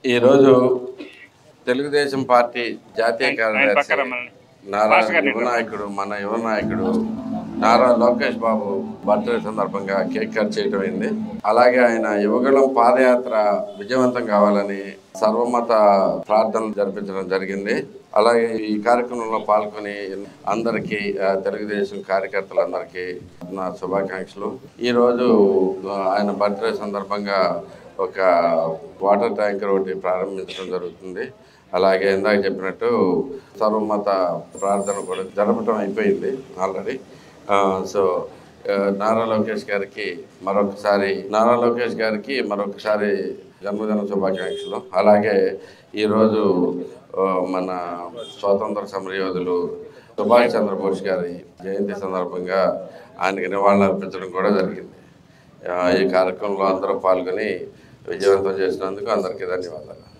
ఈరోజు తెలుగుదేశం పార్టీ జాతీయ కార్యదర్శి నారా యువ నాయకుడు మన యువ నాయకుడు నారా లోకేష్ బాబు బర్త్డే సందర్భంగా కేక్ కట్ చేయడం అయింది అలాగే ఆయన యువగళం పాదయాత్ర విజయవంతం కావాలని సర్వమత ప్రార్థనలు జరిపించడం జరిగింది అలాగే ఈ కార్యక్రమంలో పాల్గొని అందరికీ ఆ, తెలుగుదేశం కార్యకర్తలందరికీ నా శుభాకాంక్షలు ఈరోజు ఆ, ఆయన బర్త్డే సందర్భంగా ఒక వాటర్ ట్యాంకర్ ఒకటి ప్రారంభించడం జరుగుతుంది అలాగే ఇందాక చెప్పినట్టు సర్వమత ప్రార్థన కూడా జరపడం అయిపోయింది ఆల్రెడీ సో ఆ, నారా లోకేష్ గారికి మరొకసారి నారా లోకేష్ గారికి మరొకసారి జన్మదిన శుభాకాంక్షలు అలాగే ఈరోజు ఆ, మన స్వాతంత్ర సమరయోధులు సుభాష్ చంద్రబోస్ గారి జయంతి సందర్భంగా ఆయనకి నివాళులు అర్పించడం కూడా జరిగింది ఆ, ఈ కార్యక్రమంలో అందరూ పాల్గొని విజయవంతం చేసినందుకు అందరికీ ధన్యవాదాలు